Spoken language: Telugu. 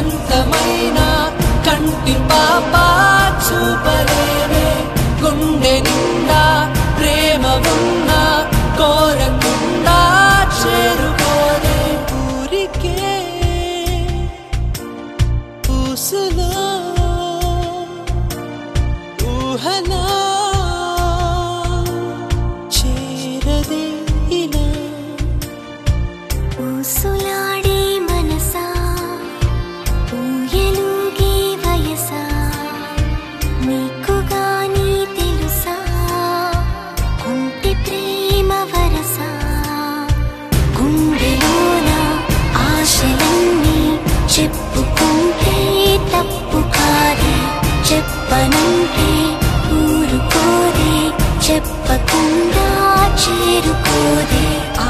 సొంతమైన కంటి పాప చూపలేనే గుండె నిండా ప్రేమ ఉన్నా కోరకుండా చేరుకోలే ఊరికే ఊసులో ఊహలా చేరదే ఇలా ఊసులాడే మనసా ఊయలుగే వయసా నీకు గాని తెలుసా కుంటి ప్రేమ వరసా గుండెలోన ఆశలన్నీ చెప్పుకుంటే తప్పు కాదే చెప్పనంటే ఊరుకోదే చెప్పకుండా చేరుకోదే